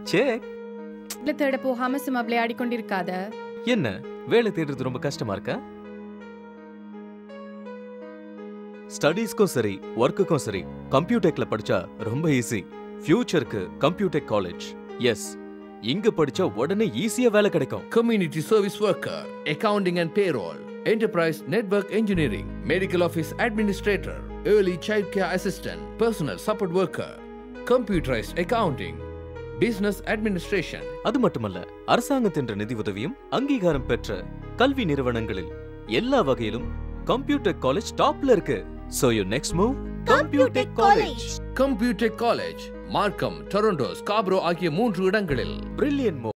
Check இல்ல தேட போகாம சும்மா விளையாடி கொண்டிருக்காத என்ன வேலை தேடுறது ரொம்ப கஷ்டமா இருக்கா ஸ்டடீஸ்க்கும் சரி ஒர்க்குக்கும் சரி கம்ப்யூட்டெக்ல படிச்சா ரொம்ப ஈஸி ஃபியூச்சருக்கு கம்ப்யூட்டெக் காலேஜ் எஸ் இங்க படிச்சா உடனே ஈஸியா வேலை கிடைக்கும் community service worker, accounting and payroll, enterprise network engineering, medical office administrator, early child care assistant, personal support worker, computerized accounting, business administration. அது மட்டுமல்ல அரசாங்கத்தின் நிதி உதவியும் அங்கீகாரம் பெற்ற கல்வி நிறுவனங்களில் எல்லா வகையிலும் கம்ப்யூட்டர் காலேஜ் டாப்ல இருக்கு so you next move computer college Computech College, Markham, Toronto, Scarborough ஆகிய மூன்று இடங்களில் பிரில்லியன்